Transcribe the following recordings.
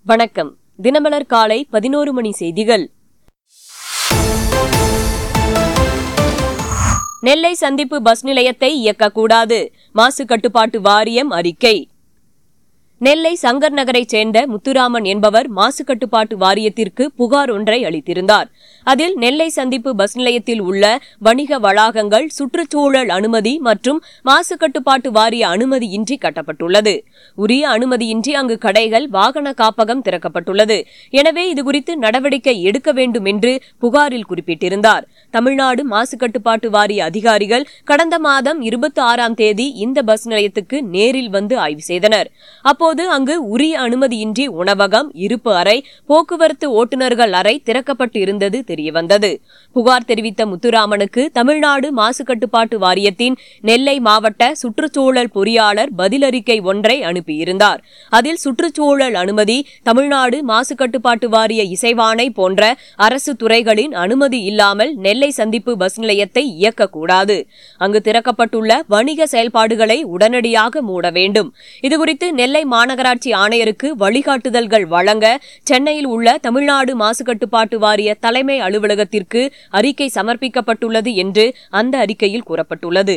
வணக்கம் தினமலர் காலை பதினோரு மணி செய்திகள் நெல்லை சந்திப்பு பஸ் நிலையத்தை இயக்கக்கூடாது மாசு கட்டுப்பாட்டு வாரியம் அறிக்கை நெல்லை சங்கர் நகரைச் சேர்ந்த முத்துராமன் என்பவர் மாசு கட்டுப்பாட்டு வாரியத்திற்கு புகார் ஒன்றை அளித்திருந்தார் அதில் நெல்லை சந்திப்பு பஸ் நிலையத்தில் உள்ள வணிக வளாகங்கள் சுற்றுச்சூழல் அனுமதி மற்றும் மாசு கட்டுப்பாட்டு வாரிய அனுமதியின்றி கட்டப்பட்டுள்ளது உரிய அனுமதியின்றி அங்கு கடைகள் வாகன காப்பகம் திறக்கப்பட்டுள்ளது எனவே இதுகுறித்து நடவடிக்கை எடுக்க வேண்டும் என்று புகாரில் குறிப்பிட்டிருந்தார் தமிழ்நாடு மாசு கட்டுப்பாட்டு வாரிய அதிகாரிகள் கடந்த மாதம் இருபத்தி ஆறாம் தேதி இந்த பஸ் நிலையத்துக்கு நேரில் வந்து ஆய்வு செய்தனர் அப்போது அங்கு உரிய அனுமதியின்றி உணவகம் இருப்பு அறை போக்குவரத்து ஓட்டுநர்கள் அறை திறக்கப்பட்டு இருந்தது தெரியவந்தது புகார் தெரிவித்த முத்துராமனுக்கு தமிழ்நாடு மாசு கட்டுப்பாட்டு வாரியத்தின் நெல்லை மாவட்ட சுற்றுச்சூழல் பொறியாளர் பதிலறிக்கை ஒன்றை அனுப்பியிருந்தார் அதில் சுற்றுச்சூழல் அனுமதி தமிழ்நாடு மாசு கட்டுப்பாட்டு வாரிய இசைவாணை போன்ற அரசு துறைகளின் அனுமதி இல்லாமல் நெல்லை சந்திப்பு பஸ் நிலையத்தை இயக்கக்கூடாது அங்கு திறக்கப்பட்டுள்ள வணிக செயல்பாடுகளை உடனடியாக மூட வேண்டும் இதுகுறித்து நெல்லை மாநகராட்சி ஆணையருக்கு வழிகாட்டுதல்கள் வழங்க சென்னையில் உள்ள தமிழ்நாடு மாசு கட்டுப்பாட்டு வாரிய தலைமை அலுவலகத்திற்கு அறிக்கை சமர்ப்பிக்கப்பட்டுள்ளது என்று அந்த அறிக்கையில் கூறப்பட்டுள்ளது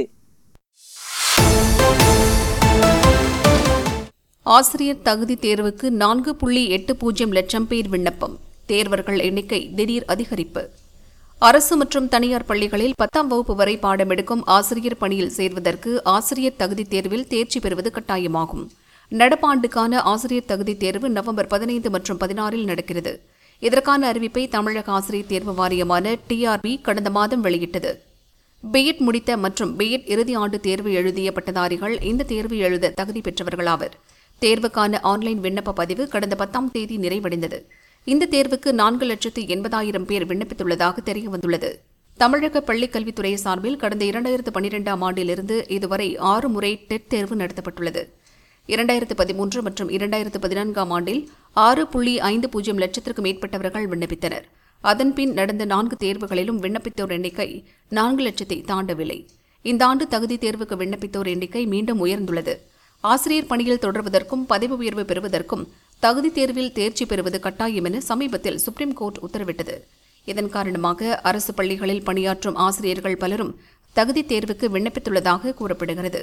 ஆசிரியர் தகுதி தேர்வுக்கு நான்கு புள்ளி எட்டு பூஜ்ஜியம் லட்சம் பேர் விண்ணப்பம் தேர்வர்கள் எண்ணிக்கை திடீர் அதிகரிப்பு அரசு மற்றும் தனியார் பள்ளிகளில் பத்தாம் வகுப்பு வரை பாடம் எடுக்கும் ஆசிரியர் பணியில் சேர்வதற்கு ஆசிரியர் தகுதி தேர்வில் தேர்ச்சி பெறுவது கட்டாயமாகும் நடப்பாண்டுக்கான ஆசிரியர் தகுதி தேர்வு நவம்பர் பதினைந்து மற்றும் பதினாறில் நடக்கிறது இதற்கான அறிவிப்பை தமிழக ஆசிரியர் தேர்வு வாரியமான டிஆர்பி கடந்த மாதம் வெளியிட்டது பிஎட் முடித்த மற்றும் பிஎட் இறுதி ஆண்டு தேர்வு எழுதிய பட்டதாரிகள் இந்த தேர்வு எழுத தகுதி பெற்றவர்களாவர் தேர்வுக்கான ஆன்லைன் விண்ணப்ப பதிவு கடந்த பத்தாம் தேதி நிறைவடைந்தது இந்த தேர்வுக்கு நான்கு லட்சத்து எண்பதாயிரம் பேர் விண்ணப்பித்துள்ளதாக தெரியவந்துள்ளது தமிழக பள்ளிக் கல்வித்துறை சார்பில் கடந்த இரண்டாயிரத்து பனிரெண்டாம் ஆண்டிலிருந்து இதுவரை ஆறு முறை டெட் தேர்வு நடத்தப்பட்டுள்ளது இரண்டாயிரத்து பதிமூன்று மற்றும் இரண்டாயிரத்து பதினான்காம் ஆண்டில் ஆறு புள்ளி ஐந்து பூஜ்ஜியம் லட்சத்திற்கும் மேற்பட்டவர்கள் விண்ணப்பித்தனர் அதன்பின் நடந்த நான்கு தேர்வுகளிலும் விண்ணப்பித்தோர் எண்ணிக்கை நான்கு லட்சத்தை தாண்டவில்லை இந்த ஆண்டு தகுதி தேர்வுக்கு விண்ணப்பித்தோர் எண்ணிக்கை மீண்டும் உயர்ந்துள்ளது ஆசிரியர் பணியில் தொடர்வதற்கும் பதவி உயர்வு பெறுவதற்கும் தகுதி தேர்வில் தேர்ச்சி பெறுவது கட்டாயம் என சமீபத்தில் சுப்ரீம் கோர்ட் உத்தரவிட்டது இதன் காரணமாக அரசு பள்ளிகளில் பணியாற்றும் ஆசிரியர்கள் பலரும் தகுதி தேர்வுக்கு விண்ணப்பித்துள்ளதாக கூறப்படுகிறது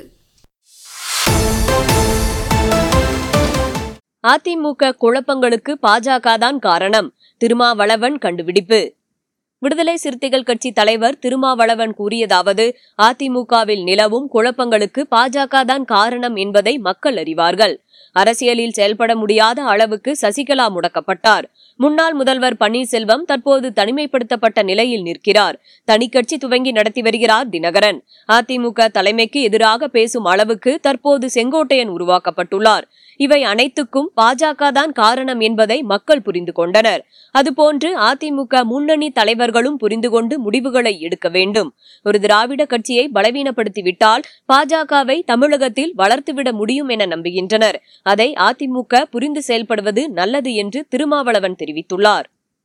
அதிமுக குழப்பங்களுக்கு பாஜக தான் காரணம் திருமாவளவன் கண்டுபிடிப்பு விடுதலை சிறுத்தைகள் கட்சி தலைவர் திருமாவளவன் கூறியதாவது அதிமுகவில் நிலவும் குழப்பங்களுக்கு பாஜக தான் காரணம் என்பதை மக்கள் அறிவார்கள் அரசியலில் செயல்பட முடியாத அளவுக்கு சசிகலா முடக்கப்பட்டார் முன்னாள் முதல்வர் பன்னீர்செல்வம் தற்போது தனிமைப்படுத்தப்பட்ட நிலையில் நிற்கிறார் தனிக்கட்சி துவங்கி நடத்தி வருகிறார் தினகரன் அதிமுக தலைமைக்கு எதிராக பேசும் அளவுக்கு தற்போது செங்கோட்டையன் உருவாக்கப்பட்டுள்ளார் இவை அனைத்துக்கும் பாஜக தான் காரணம் என்பதை மக்கள் புரிந்து கொண்டனர் அதுபோன்று அதிமுக முன்னணி தலைவர்களும் புரிந்து கொண்டு முடிவுகளை எடுக்க வேண்டும் ஒரு திராவிட கட்சியை பலவீனப்படுத்திவிட்டால் பாஜகவை தமிழகத்தில் வளர்த்துவிட முடியும் என நம்புகின்றனர் அதை அதிமுக புரிந்து செயல்படுவது நல்லது என்று திருமாவளவன் தெரிவித்துள்ளார்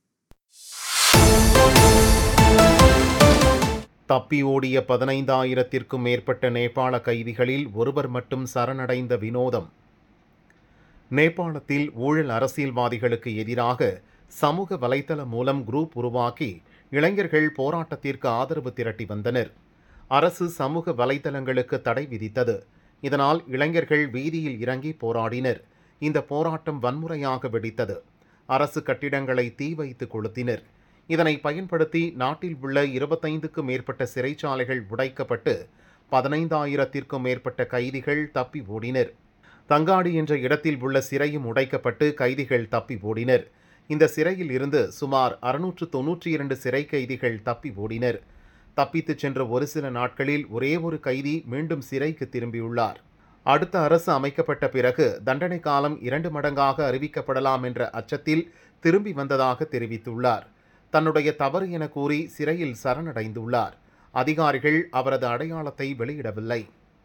தப்பி ஓடிய பதினைந்தாயிரத்திற்கும் மேற்பட்ட நேபாள கைதிகளில் ஒருவர் மட்டும் சரணடைந்த வினோதம் நேபாளத்தில் ஊழல் அரசியல்வாதிகளுக்கு எதிராக சமூக வலைதளம் மூலம் குரூப் உருவாக்கி இளைஞர்கள் போராட்டத்திற்கு ஆதரவு திரட்டி வந்தனர் அரசு சமூக வலைதளங்களுக்கு தடை விதித்தது இதனால் இளைஞர்கள் வீதியில் இறங்கி போராடினர் இந்த போராட்டம் வன்முறையாக வெடித்தது அரசு கட்டிடங்களை தீ வைத்து கொளுத்தினர் இதனை பயன்படுத்தி நாட்டில் உள்ள இருபத்தைந்துக்கும் மேற்பட்ட சிறைச்சாலைகள் உடைக்கப்பட்டு பதினைந்தாயிரத்திற்கும் மேற்பட்ட கைதிகள் தப்பி ஓடினர் தங்காடி என்ற இடத்தில் உள்ள சிறையும் உடைக்கப்பட்டு கைதிகள் தப்பி ஓடினர் இந்த சிறையில் இருந்து சுமார் அறுநூற்று தொன்னூற்றி இரண்டு சிறை கைதிகள் தப்பி ஓடினர் தப்பித்துச் சென்ற ஒரு சில நாட்களில் ஒரே ஒரு கைதி மீண்டும் சிறைக்கு திரும்பியுள்ளார் அடுத்த அரசு அமைக்கப்பட்ட பிறகு தண்டனை காலம் இரண்டு மடங்காக அறிவிக்கப்படலாம் என்ற அச்சத்தில் திரும்பி வந்ததாக தெரிவித்துள்ளார் தன்னுடைய தவறு என கூறி சிறையில் சரணடைந்துள்ளார் அதிகாரிகள் அவரது அடையாளத்தை வெளியிடவில்லை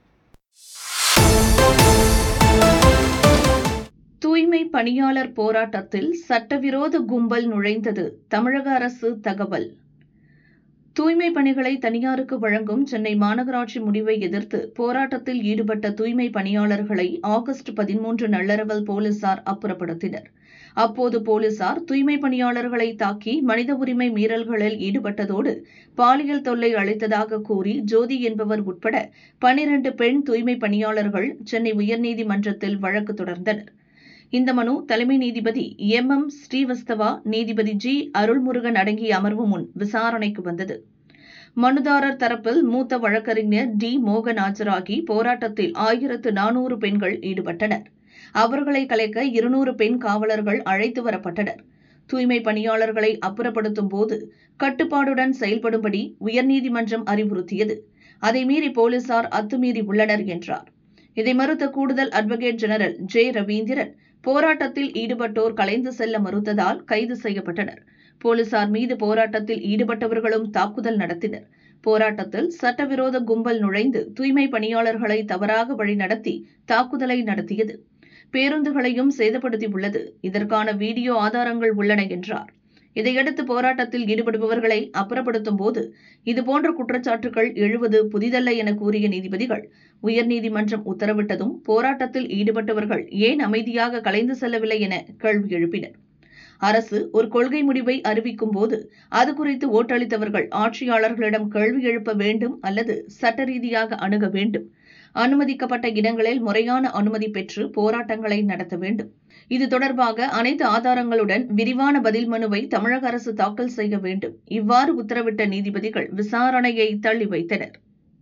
தூய்மை பணியாளர் போராட்டத்தில் சட்டவிரோத கும்பல் நுழைந்தது தமிழக அரசு தகவல் தூய்மை பணிகளை தனியாருக்கு வழங்கும் சென்னை மாநகராட்சி முடிவை எதிர்த்து போராட்டத்தில் ஈடுபட்ட தூய்மை பணியாளர்களை ஆகஸ்ட் பதிமூன்று நள்ளிரவில் போலீசார் அப்புறப்படுத்தினர் அப்போது போலீசார் தூய்மை பணியாளர்களை தாக்கி மனித உரிமை மீறல்களில் ஈடுபட்டதோடு பாலியல் தொல்லை அளித்ததாக கூறி ஜோதி என்பவர் உட்பட பனிரண்டு பெண் தூய்மை பணியாளர்கள் சென்னை உயர்நீதிமன்றத்தில் வழக்கு தொடர்ந்தனர் இந்த மனு தலைமை நீதிபதி எம் எம் ஸ்ரீவஸ்தவா நீதிபதி ஜி அருள்முருகன் அடங்கிய அமர்வு முன் விசாரணைக்கு வந்தது மனுதாரர் தரப்பில் மூத்த வழக்கறிஞர் டி மோகன் ஆஜராகி போராட்டத்தில் ஆயிரத்து நானூறு பெண்கள் ஈடுபட்டனர் அவர்களை கலைக்க இருநூறு பெண் காவலர்கள் அழைத்து வரப்பட்டனர் தூய்மை பணியாளர்களை அப்புறப்படுத்தும் போது கட்டுப்பாடுடன் செயல்படும்படி உயர்நீதிமன்றம் அறிவுறுத்தியது அதை மீறி போலீசார் அத்துமீறி உள்ளனர் என்றார் இதை மறுத்த கூடுதல் அட்வொகேட் ஜெனரல் ஜே ரவீந்திரன் போராட்டத்தில் ஈடுபட்டோர் கலைந்து செல்ல மறுத்ததால் கைது செய்யப்பட்டனர் போலீசார் மீது போராட்டத்தில் ஈடுபட்டவர்களும் தாக்குதல் நடத்தினர் போராட்டத்தில் சட்டவிரோத கும்பல் நுழைந்து தூய்மை பணியாளர்களை தவறாக வழிநடத்தி தாக்குதலை நடத்தியது பேருந்துகளையும் சேதப்படுத்தியுள்ளது இதற்கான வீடியோ ஆதாரங்கள் உள்ளன என்றார் இதையடுத்து போராட்டத்தில் ஈடுபடுபவர்களை அப்புறப்படுத்தும் போது இதுபோன்ற குற்றச்சாட்டுகள் எழுவது புதிதல்ல என கூறிய நீதிபதிகள் உயர்நீதிமன்றம் உத்தரவிட்டதும் போராட்டத்தில் ஈடுபட்டவர்கள் ஏன் அமைதியாக கலைந்து செல்லவில்லை என கேள்வி எழுப்பினர் அரசு ஒரு கொள்கை முடிவை அறிவிக்கும் போது அது குறித்து ஓட்டளித்தவர்கள் ஆட்சியாளர்களிடம் கேள்வி எழுப்ப வேண்டும் அல்லது சட்ட ரீதியாக அணுக வேண்டும் அனுமதிக்கப்பட்ட இடங்களில் முறையான அனுமதி பெற்று போராட்டங்களை நடத்த வேண்டும் இது தொடர்பாக அனைத்து ஆதாரங்களுடன் விரிவான பதில் மனுவை தமிழக அரசு தாக்கல் செய்ய வேண்டும் இவ்வாறு உத்தரவிட்ட நீதிபதிகள் விசாரணையை தள்ளி வைத்தனர்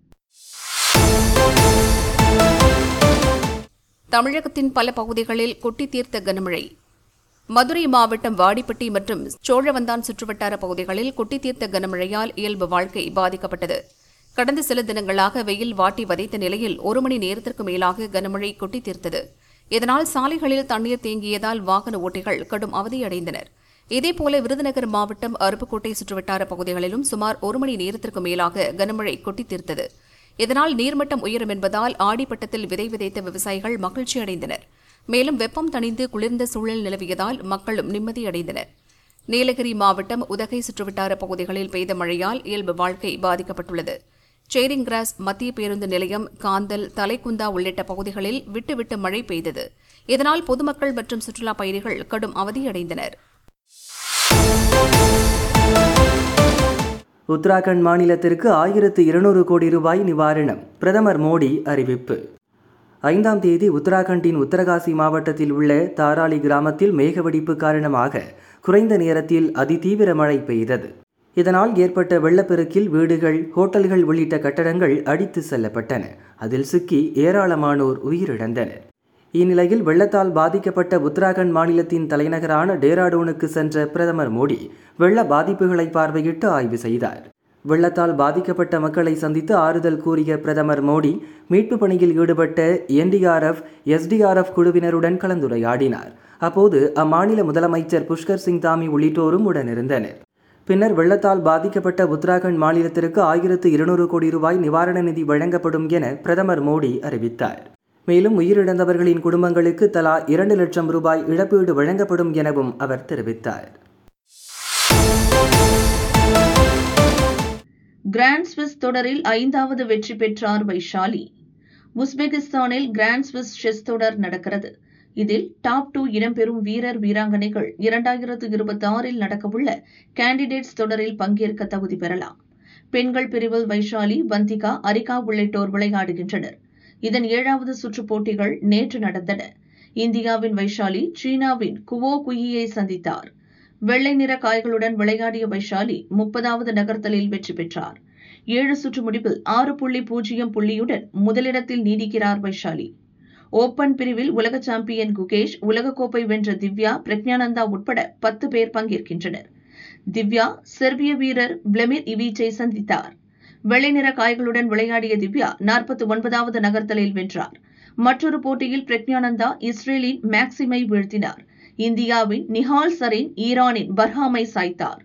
தமிழகத்தின் பல பகுதிகளில் கொட்டி தீர்த்த கனமழை மதுரை மாவட்டம் வாடிப்பட்டி மற்றும் சோழவந்தான் சுற்றுவட்டார பகுதிகளில் கொட்டி தீர்த்த கனமழையால் இயல்பு வாழ்க்கை பாதிக்கப்பட்டது கடந்த சில தினங்களாக வெயில் வாட்டி வதைத்த நிலையில் ஒரு மணி நேரத்திற்கு மேலாக கனமழை கொட்டி தீர்த்தது இதனால் சாலைகளில் தண்ணீர் தேங்கியதால் வாகன ஓட்டிகள் கடும் அவதியடைந்தனர் இதேபோல விருதுநகர் மாவட்டம் அருப்புக்கோட்டை சுற்றுவட்டார பகுதிகளிலும் சுமார் ஒரு மணி நேரத்திற்கு மேலாக கனமழை கொட்டி தீர்த்தது இதனால் நீர்மட்டம் உயரும் என்பதால் ஆடிப்பட்டத்தில் விதை விதைத்த விவசாயிகள் மகிழ்ச்சி அடைந்தனர் மேலும் வெப்பம் தணிந்து குளிர்ந்த சூழல் நிலவியதால் மக்களும் நிம்மதியடைந்தனர் நீலகிரி மாவட்டம் உதகை சுற்றுவட்டார பகுதிகளில் பெய்த மழையால் இயல்பு வாழ்க்கை பாதிக்கப்பட்டுள்ளது சேரிங் கிராஸ் மத்திய பேருந்து நிலையம் காந்தல் தலைக்குந்தா உள்ளிட்ட பகுதிகளில் விட்டுவிட்டு மழை பெய்தது இதனால் பொதுமக்கள் மற்றும் சுற்றுலாப் பயணிகள் கடும் அவதியடைந்தனர் உத்தராகண்ட் மாநிலத்திற்கு ஆயிரத்து இருநூறு கோடி ரூபாய் நிவாரணம் பிரதமர் மோடி அறிவிப்பு ஐந்தாம் தேதி உத்தராகண்டின் உத்தரகாசி மாவட்டத்தில் உள்ள தாராளி கிராமத்தில் மேகவெடிப்பு காரணமாக குறைந்த நேரத்தில் அதிதீவிர மழை பெய்தது இதனால் ஏற்பட்ட வெள்ளப்பெருக்கில் வீடுகள் ஹோட்டல்கள் உள்ளிட்ட கட்டடங்கள் அடித்து செல்லப்பட்டன அதில் சிக்கி ஏராளமானோர் உயிரிழந்தனர் இந்நிலையில் வெள்ளத்தால் பாதிக்கப்பட்ட உத்தராகண்ட் மாநிலத்தின் தலைநகரான டேராடூனுக்கு சென்ற பிரதமர் மோடி வெள்ள பாதிப்புகளை பார்வையிட்டு ஆய்வு செய்தார் வெள்ளத்தால் பாதிக்கப்பட்ட மக்களை சந்தித்து ஆறுதல் கூறிய பிரதமர் மோடி மீட்பு பணியில் ஈடுபட்ட என்டிஆர்எஃப் எஸ்டிஆர்எஃப் குழுவினருடன் கலந்துரையாடினார் அப்போது அம்மாநில முதலமைச்சர் புஷ்கர் சிங் தாமி உள்ளிட்டோரும் உடனிருந்தனர் பின்னர் வெள்ளத்தால் பாதிக்கப்பட்ட உத்தராகண்ட் மாநிலத்திற்கு ஆயிரத்து இருநூறு கோடி ரூபாய் நிவாரண நிதி வழங்கப்படும் என பிரதமர் மோடி அறிவித்தார் மேலும் உயிரிழந்தவர்களின் குடும்பங்களுக்கு தலா இரண்டு லட்சம் ரூபாய் இழப்பீடு வழங்கப்படும் எனவும் அவர் தெரிவித்தார் கிராண்ட் ஸ்விஸ் தொடரில் ஐந்தாவது வெற்றி பெற்றார் வைஷாலி உஸ்பெகிஸ்தானில் கிராண்ட் ஸ்விஸ் செஸ் தொடர் நடக்கிறது இதில் டாப் டூ இடம்பெறும் வீரர் வீராங்கனைகள் இரண்டாயிரத்து இருபத்தி ஆறில் நடக்கவுள்ள கேண்டிடேட்ஸ் தொடரில் பங்கேற்க தகுதி பெறலாம் பெண்கள் பிரிவில் வைஷாலி வந்திகா அரிகா உள்ளிட்டோர் விளையாடுகின்றனர் இதன் ஏழாவது சுற்று போட்டிகள் நேற்று நடந்தன இந்தியாவின் வைஷாலி சீனாவின் குவோ குயியை சந்தித்தார் வெள்ளை நிற காய்களுடன் விளையாடிய வைஷாலி முப்பதாவது நகர்த்தலில் வெற்றி பெற்றார் ஏழு சுற்று முடிவில் ஆறு புள்ளி பூஜ்ஜியம் புள்ளியுடன் முதலிடத்தில் நீடிக்கிறார் வைஷாலி ஓபன் பிரிவில் உலக சாம்பியன் குகேஷ் உலகக்கோப்பை வென்ற திவ்யா பிரக்ஞானந்தா உட்பட பத்து பேர் பங்கேற்கின்றனர் திவ்யா செர்பிய வீரர் விளமிர் இவீச்சை சந்தித்தார் வெள்ளை நிற காய்களுடன் விளையாடிய திவ்யா நாற்பத்தி ஒன்பதாவது நகர்த்தலில் வென்றார் மற்றொரு போட்டியில் பிரக்ஞானந்தா இஸ்ரேலின் மேக்சிமை வீழ்த்தினார் இந்தியாவின் நிஹால் சரீன் ஈரானின் பர்ஹாமை சாய்த்தார்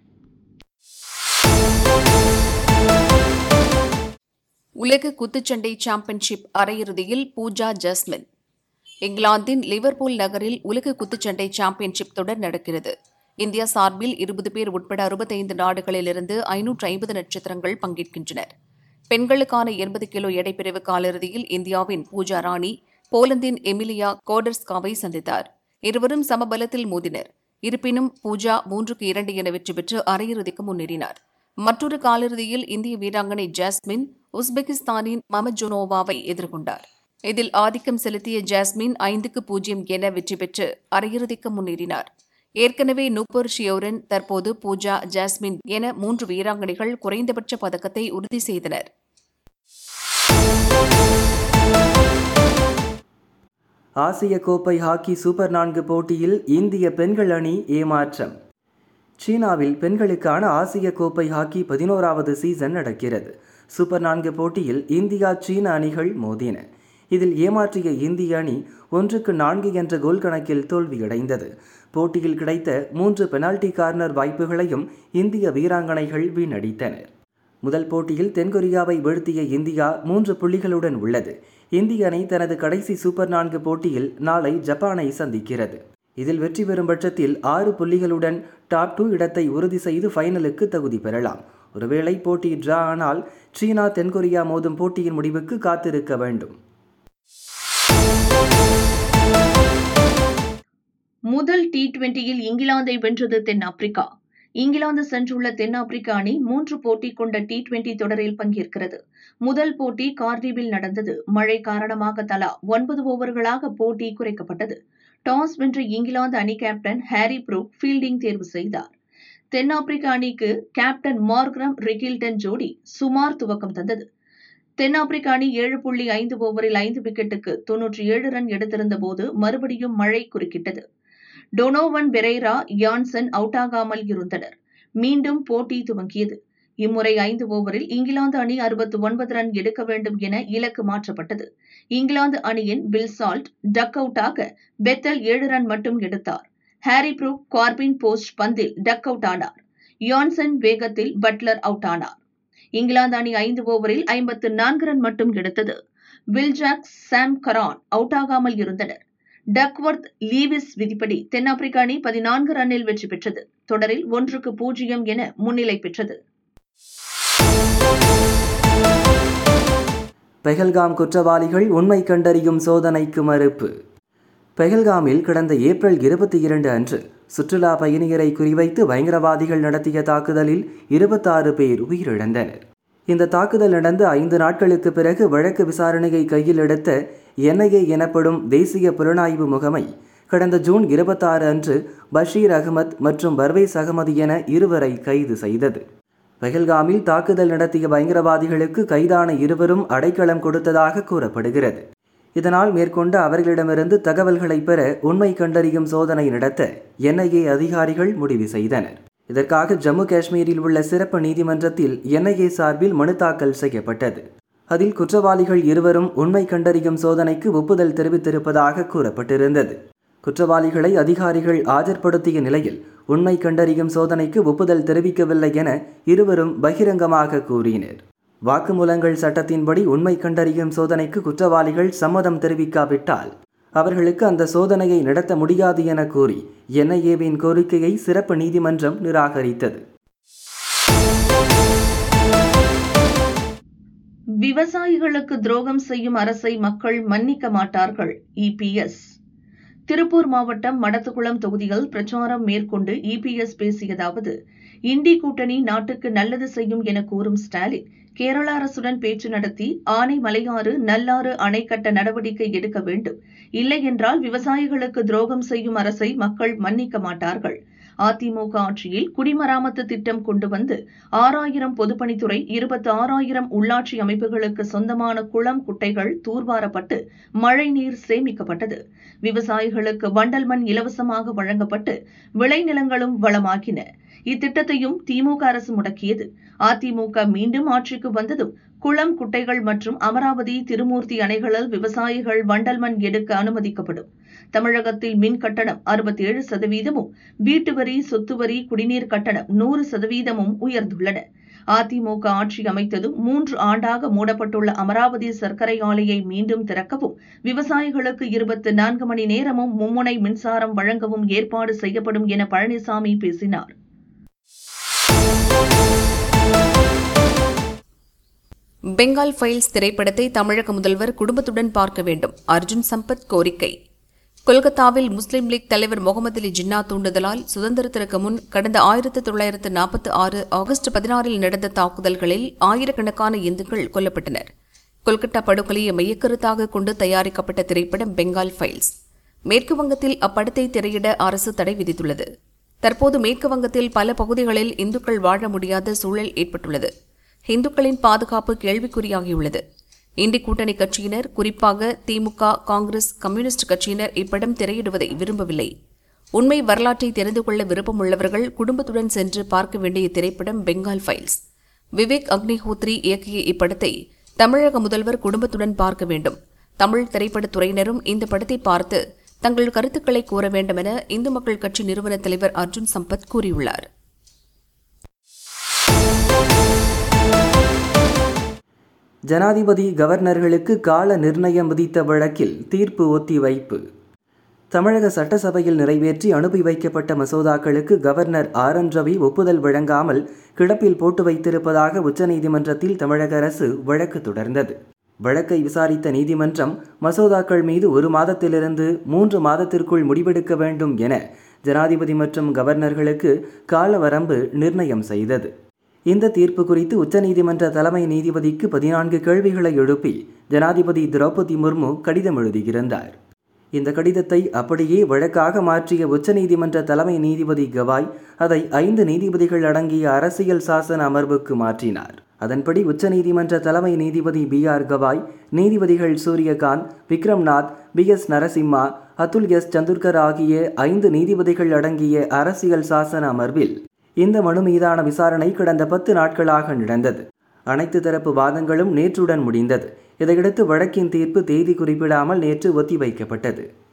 உலக குத்துச்சண்டை சாம்பியன்ஷிப் அரையிறுதியில் பூஜா ஜஸ்மின் இங்கிலாந்தின் லிவர்பூல் நகரில் உலக குத்துச்சண்டை சாம்பியன்ஷிப் தொடர் நடக்கிறது இந்தியா சார்பில் இருபது பேர் உட்பட அறுபத்தைந்து நாடுகளிலிருந்து ஐநூற்று ஐம்பது நட்சத்திரங்கள் பங்கேற்கின்றனர் பெண்களுக்கான எண்பது கிலோ எடை பிரிவு காலிறுதியில் இந்தியாவின் பூஜா ராணி போலந்தின் எமிலியா கோடர்ஸ்காவை சந்தித்தார் இருவரும் சமபலத்தில் மோதினர் இருப்பினும் பூஜா மூன்றுக்கு இரண்டு என வெற்றி பெற்று அரையிறுதிக்கு முன்னேறினார் மற்றொரு காலிறுதியில் இந்திய வீராங்கனை ஜாஸ்மின் உஸ்பெகிஸ்தானின் மமஜோனோவாவை எதிர்கொண்டார் இதில் ஆதிக்கம் செலுத்திய ஜாஸ்மின் ஐந்துக்கு பூஜ்ஜியம் என வெற்றி பெற்று அரையிறுதிக்கு முன்னேறினார் ஏற்கனவே நூப்பர் ஷியோரன் தற்போது பூஜா ஜாஸ்மின் என மூன்று வீராங்கனைகள் குறைந்தபட்ச பதக்கத்தை உறுதி செய்தனர் ஆசிய கோப்பை ஹாக்கி சூப்பர் நான்கு போட்டியில் இந்திய பெண்கள் அணி ஏமாற்றம் சீனாவில் பெண்களுக்கான ஆசிய கோப்பை ஹாக்கி பதினோராவது சீசன் நடக்கிறது சூப்பர் நான்கு போட்டியில் இந்தியா சீன அணிகள் மோதின இதில் ஏமாற்றிய இந்திய அணி ஒன்றுக்கு நான்கு என்ற கோல் கணக்கில் தோல்வியடைந்தது போட்டியில் கிடைத்த மூன்று பெனால்டி கார்னர் வாய்ப்புகளையும் இந்திய வீராங்கனைகள் வீணடித்தனர் முதல் போட்டியில் தென்கொரியாவை வீழ்த்திய இந்தியா மூன்று புள்ளிகளுடன் உள்ளது இந்திய அணி தனது கடைசி சூப்பர் நான்கு போட்டியில் நாளை ஜப்பானை சந்திக்கிறது இதில் வெற்றி பெறும் பட்சத்தில் ஆறு புள்ளிகளுடன் டாப் டூ இடத்தை உறுதி செய்து ஃபைனலுக்கு தகுதி பெறலாம் ஒருவேளை போட்டி டிரா ஆனால் சீனா தென்கொரியா மோதும் போட்டியின் முடிவுக்கு காத்திருக்க வேண்டும் முதல் டி டுவெண்டியில் இங்கிலாந்தை வென்றது தென்னாப்பிரிக்கா இங்கிலாந்து சென்றுள்ள தென்னாப்பிரிக்க அணி மூன்று போட்டி கொண்ட டி டுவெண்டி தொடரில் பங்கேற்கிறது முதல் போட்டி கார்டிவில் நடந்தது மழை காரணமாக தலா ஒன்பது ஓவர்களாக போட்டி குறைக்கப்பட்டது டாஸ் வென்ற இங்கிலாந்து அணி கேப்டன் ஹாரி ப்ரூக் ஃபீல்டிங் தேர்வு செய்தார் தென்னாப்பிரிக்க அணிக்கு கேப்டன் மார்க்ரம் ரிகில்டன் ஜோடி சுமார் துவக்கம் தந்தது தென்னாப்பிரிக்க அணி ஏழு புள்ளி ஐந்து ஓவரில் ஐந்து விக்கெட்டுக்கு தொன்னூற்றி ஏழு ரன் எடுத்திருந்த போது மறுபடியும் மழை குறுக்கிட்டது டொனோவன் பெரேரா யான்சன் அவுட்டாகாமல் இருந்தனர் மீண்டும் போட்டி துவங்கியது இம்முறை ஐந்து ஓவரில் இங்கிலாந்து அணி அறுபத்து ஒன்பது ரன் எடுக்க வேண்டும் என இலக்கு மாற்றப்பட்டது இங்கிலாந்து அணியின் பில்சால்ட் டக் அவுட்டாக பெத்தல் ஏழு ரன் மட்டும் எடுத்தார் ஹாரி ப்ரூக் கார்பின் போஸ்ட் பந்தில் டக் அவுட் ஆனார் யான்சன் வேகத்தில் பட்லர் அவுட் ஆனார் இங்கிலாந்து அணி ஐந்து ஓவரில் ஐம்பத்து நான்கு ரன் மட்டும் எடுத்தது வில்ஜாக் சாம் கரான் அவுட் ஆகாமல் இருந்தனர் டக்வர்த் லீவிஸ் விதிப்படி தென்னாப்பிரிக்க அணி பதினான்கு ரன்னில் வெற்றி பெற்றது தொடரில் ஒன்றுக்கு பூஜ்ஜியம் என முன்னிலை பெற்றது பெஹல்காம் குற்றவாளிகள் உண்மை கண்டறியும் சோதனைக்கு மறுப்பு பெஹல்காமில் கடந்த ஏப்ரல் இருபத்தி இரண்டு அன்று சுற்றுலா பயணியரை குறிவைத்து பயங்கரவாதிகள் நடத்திய தாக்குதலில் இருபத்தாறு பேர் உயிரிழந்தனர் இந்த தாக்குதல் நடந்து ஐந்து நாட்களுக்கு பிறகு வழக்கு விசாரணையை கையில் எடுத்த என்ஐஏ எனப்படும் தேசிய புலனாய்வு முகமை கடந்த ஜூன் இருபத்தாறு அன்று பஷீர் அகமத் மற்றும் பர்வேஸ் அகமது என இருவரை கைது செய்தது பெஹல்காமில் தாக்குதல் நடத்திய பயங்கரவாதிகளுக்கு கைதான இருவரும் அடைக்கலம் கொடுத்ததாக கூறப்படுகிறது இதனால் மேற்கொண்டு அவர்களிடமிருந்து தகவல்களை பெற உண்மை கண்டறியும் சோதனை நடத்த என்ஐஏ அதிகாரிகள் முடிவு செய்தனர் இதற்காக ஜம்மு காஷ்மீரில் உள்ள சிறப்பு நீதிமன்றத்தில் என்ஐஏ சார்பில் மனு தாக்கல் செய்யப்பட்டது அதில் குற்றவாளிகள் இருவரும் உண்மை கண்டறியும் சோதனைக்கு ஒப்புதல் தெரிவித்திருப்பதாக கூறப்பட்டிருந்தது குற்றவாளிகளை அதிகாரிகள் ஆஜர்படுத்திய நிலையில் உண்மை கண்டறியும் சோதனைக்கு ஒப்புதல் தெரிவிக்கவில்லை என இருவரும் பகிரங்கமாக கூறினர் வாக்குமூலங்கள் சட்டத்தின்படி உண்மை கண்டறியும் சோதனைக்கு குற்றவாளிகள் சம்மதம் தெரிவிக்காவிட்டால் அவர்களுக்கு அந்த சோதனையை நடத்த முடியாது என கூறி என்ஐஏவின் கோரிக்கையை சிறப்பு நீதிமன்றம் நிராகரித்தது விவசாயிகளுக்கு துரோகம் செய்யும் அரசை மக்கள் மன்னிக்க மாட்டார்கள் இபிஎஸ் திருப்பூர் மாவட்டம் மடத்துக்குளம் தொகுதியில் பிரச்சாரம் மேற்கொண்டு இபிஎஸ் பேசியதாவது இண்டி கூட்டணி நாட்டுக்கு நல்லது செய்யும் என கூறும் ஸ்டாலின் கேரள அரசுடன் பேச்சு நடத்தி ஆனை மலையாறு நல்லாறு அணை கட்ட நடவடிக்கை எடுக்க வேண்டும் இல்லை என்றால் விவசாயிகளுக்கு துரோகம் செய்யும் அரசை மக்கள் மன்னிக்க மாட்டார்கள் அதிமுக ஆட்சியில் குடிமராமத்து திட்டம் கொண்டு வந்து ஆறாயிரம் பொதுப்பணித்துறை இருபத்தி ஆறாயிரம் உள்ளாட்சி அமைப்புகளுக்கு சொந்தமான குளம் குட்டைகள் தூர்வாரப்பட்டு மழைநீர் சேமிக்கப்பட்டது விவசாயிகளுக்கு வண்டல் மண் இலவசமாக வழங்கப்பட்டு விளைநிலங்களும் வளமாகின இத்திட்டத்தையும் திமுக அரசு முடக்கியது அதிமுக மீண்டும் ஆட்சிக்கு வந்ததும் குளம் குட்டைகள் மற்றும் அமராவதி திருமூர்த்தி அணைகளில் விவசாயிகள் வண்டல் மண் எடுக்க அனுமதிக்கப்படும் தமிழகத்தில் மின் கட்டணம் அறுபத்தி ஏழு சதவீதமும் வீட்டு வரி சொத்து வரி குடிநீர் கட்டணம் நூறு சதவீதமும் உயர்ந்துள்ளன அதிமுக ஆட்சி அமைத்ததும் மூன்று ஆண்டாக மூடப்பட்டுள்ள அமராவதி சர்க்கரை ஆலையை மீண்டும் திறக்கவும் விவசாயிகளுக்கு இருபத்தி நான்கு மணி நேரமும் மும்முனை மின்சாரம் வழங்கவும் ஏற்பாடு செய்யப்படும் என பழனிசாமி பேசினார் பெங்கால் ஃபைல்ஸ் திரைப்படத்தை தமிழக முதல்வர் குடும்பத்துடன் பார்க்க வேண்டும் அர்ஜுன் சம்பத் கோரிக்கை கொல்கத்தாவில் முஸ்லீம் லீக் தலைவர் முகமது அலி ஜின்னா தூண்டுதலால் சுதந்திரத்திற்கு முன் கடந்த ஆயிரத்து தொள்ளாயிரத்து நாற்பத்தி ஆறு ஆகஸ்ட் பதினாறில் நடந்த தாக்குதல்களில் ஆயிரக்கணக்கான இந்துக்கள் கொல்லப்பட்டனர் கொல்கத்தா படுகொலையை மையக்கருத்தாக கொண்டு தயாரிக்கப்பட்ட திரைப்படம் பெங்கால் ஃபைல்ஸ் மேற்கு வங்கத்தில் அப்படத்தை திரையிட அரசு தடை விதித்துள்ளது தற்போது மேற்கு வங்கத்தில் பல பகுதிகளில் இந்துக்கள் வாழ முடியாத சூழல் ஏற்பட்டுள்ளது இந்துக்களின் பாதுகாப்பு கேள்விக்குறியாகியுள்ளது இந்தி கூட்டணி கட்சியினர் குறிப்பாக திமுக காங்கிரஸ் கம்யூனிஸ்ட் கட்சியினர் இப்படம் திரையிடுவதை விரும்பவில்லை உண்மை வரலாற்றை தெரிந்து கொள்ள விருப்பமுள்ளவர்கள் குடும்பத்துடன் சென்று பார்க்க வேண்டிய திரைப்படம் பெங்கால் ஃபைல்ஸ் விவேக் அக்னிஹோத்ரி இயக்கிய இப்படத்தை தமிழக முதல்வர் குடும்பத்துடன் பார்க்க வேண்டும் தமிழ் திரைப்படத் துறையினரும் இந்த படத்தை பார்த்து தங்கள் கருத்துக்களை கூற வேண்டும் என இந்து மக்கள் கட்சி நிறுவன தலைவர் அர்ஜுன் சம்பத் கூறியுள்ளார் ஜனாதிபதி கவர்னர்களுக்கு கால நிர்ணயம் விதித்த வழக்கில் தீர்ப்பு ஒத்திவைப்பு தமிழக சட்டசபையில் நிறைவேற்றி அனுப்பி வைக்கப்பட்ட மசோதாக்களுக்கு கவர்னர் ஆர் என் ரவி ஒப்புதல் வழங்காமல் கிடப்பில் போட்டு வைத்திருப்பதாக உச்சநீதிமன்றத்தில் தமிழக அரசு வழக்கு தொடர்ந்தது வழக்கை விசாரித்த நீதிமன்றம் மசோதாக்கள் மீது ஒரு மாதத்திலிருந்து மூன்று மாதத்திற்குள் முடிவெடுக்க வேண்டும் என ஜனாதிபதி மற்றும் கவர்னர்களுக்கு கால வரம்பு நிர்ணயம் செய்தது இந்த தீர்ப்பு குறித்து உச்சநீதிமன்ற தலைமை நீதிபதிக்கு பதினான்கு கேள்விகளை எழுப்பி ஜனாதிபதி திரௌபதி முர்மு கடிதம் எழுதியிருந்தார் இந்த கடிதத்தை அப்படியே வழக்காக மாற்றிய உச்சநீதிமன்ற தலைமை நீதிபதி கவாய் அதை ஐந்து நீதிபதிகள் அடங்கிய அரசியல் சாசன அமர்வுக்கு மாற்றினார் அதன்படி உச்சநீதிமன்ற தலைமை நீதிபதி பி ஆர் கவாய் நீதிபதிகள் Suryakant Vikram Nath P S Narasimha Atul S Chandurkar ஆகிய ஐந்து நீதிபதிகள் அடங்கிய அரசியல் சாசன அமர்வில் இந்த மனு மீதான விசாரணை கடந்த பத்து நாட்களாக நடந்தது அனைத்து தரப்பு வாதங்களும் நேற்றுடன் முடிந்தது இதையடுத்து வழக்கின் தீர்ப்பு தேதி குறிப்பிடாமல் நேற்று ஒத்திவைக்கப்பட்டது